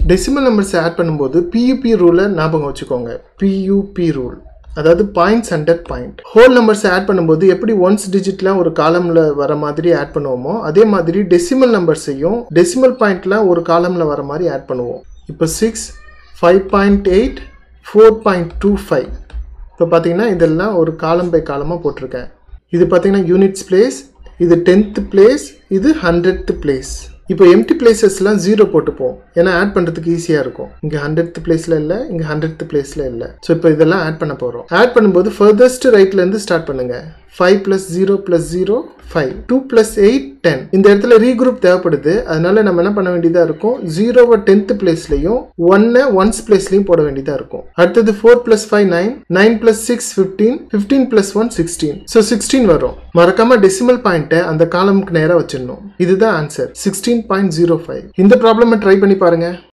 decimal numbers add பண்ணும்போது பியூபி ரூலை ஞாபகம் வச்சுக்கோங்க பியூபி ரூல் அதாவது points under point whole numbers add பண்ணும்போது எப்படி ஒன்ஸ் டிஜிட்ல ஒரு காலம்ல வர மாதிரி ஆட் பண்ணுவோமோ அதே மாதிரி டெசிமல் நம்பர்ஸையும் டெசிமல் பாயிண்ட்ல ஒரு காலம்ல வர மாதிரி ஆட் பண்ணுவோம் இப்போ six five point eight four point two five இப்போ பார்த்தீங்கன்னா இதெல்லாம் ஒரு காலம் பை காலமாக போட்டிருக்கேன் இது பார்த்தீங்கன்னா யூனிட்ஸ் பிளேஸ் இது டென்த்து பிளேஸ் இது ஹண்ட்ரட் பிளேஸ் இப்போ எம்டி பிளேசஸ்லாம் ஜீரோ போட்டுப்போம் ஏன்னா ஆட் பண்ணுறதுக்கு ஈஸியாக இருக்கும் இங்கே ஹண்ட்ரட் பிளேஸில் இல்லை இங்கே ஹண்ட்ரட் பிளேஸில் இல்லை ஸோ இப்போ இதெல்லாம் ஆட் பண்ண போகிறோம் ஆட் பண்ணும்போது ஃபர்தஸ்ட் ரைட்லேருந்து ஸ்டார்ட் பண்ணுங்க five plus zero plus zero five two plus eight ten இந்த இடத்துல ரீக்ரூப் தேவைப்படுது அதனால நம்ம என்ன பண்ண வேண்டியதாக இருக்கும் ஜீரோவை டென்த் பிளேஸ்லையும் ஒன்னை ஒன்ஸ் பிளேஸ்லையும் போட வேண்டியதாக இருக்கும் அடுத்தது four plus five nine nine plus six fifteen fifteen plus one sixteen so sixteen வரும் மறக்காம டெசிமல் பாயிண்ட்டை அந்த காலமுக்கு நேராக வச்சிடணும் இதுதான் answer sixteen point zero five இந்த ப்ராப்ளமை ட்ரை பண்ணி பாருங்க